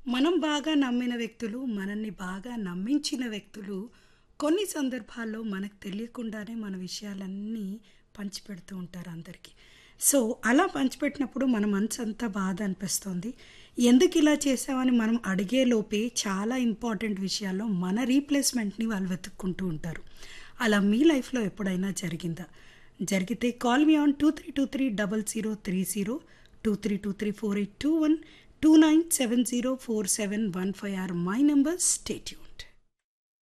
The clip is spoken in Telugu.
మనం బాగా నమ్మిన వ్యక్తులు మనల్ని బాగా నమ్మించిన వ్యక్తులు కొన్ని సందర్భాల్లో మనకు తెలియకుండానే మన విషయాలన్నీ పంచిపెడుతూ ఉంటారు అందరికీ సో అలా పంచిపెట్టినప్పుడు మన మనసు అంతా బాధ అనిపిస్తుంది ఎందుకు ఇలా చేసామని మనం అడిగే లోపే చాలా ఇంపార్టెంట్ విషయాల్లో మన రీప్లేస్మెంట్ని వాళ్ళు వెతుక్కుంటూ ఉంటారు అలా మీ లైఫ్లో ఎప్పుడైనా జరిగిందా జరిగితే call me on two three two three double zero three zero two three two three four eight two one two nine seven zero four seven one five or my number stay tune